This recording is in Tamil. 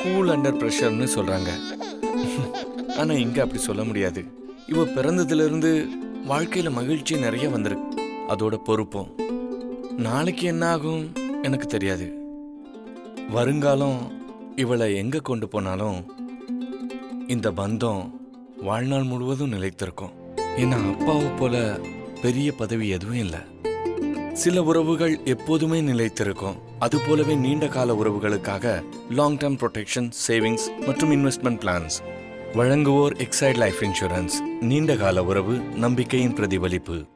கூல் அண்டர் ப்ரெஷர்னு சொல்றாங்க ஆனா இங்க அப்படி சொல்ல முடியாது இவ பிறந்ததுல இருந்து வாழ்க்கையில மகிழ்ச்சி நிறைய வந்திருக்கு அதோட பொறுப்பும் நாளைக்கு என்ன ஆகும் எனக்கு தெரியாது வருங்காலம் இவளை எங்க கொண்டு போனாலும் இந்த பந்தம் வாழ்நாள் முழுவதும் நிலைத்திருக்கும் ஏன்னா அப்பாவை போல பெரிய பதவி எதுவும் இல்லை சில உறவுகள் எப்போதுமே நிலைத்திருக்கும் அது போலவே நீண்ட கால உறவுகளுக்காக லாங் டேர்ம் ப்ரொடெக்ஷன் சேவிங்ஸ் மற்றும் இன்வெஸ்ட்மெண்ட் பிளான்ஸ் வழங்குவோர் எக்ஸைட் லைஃப் இன்சூரன்ஸ் நீண்ட கால உறவு நம்பிக்கையின் பிரதிபலிப்பு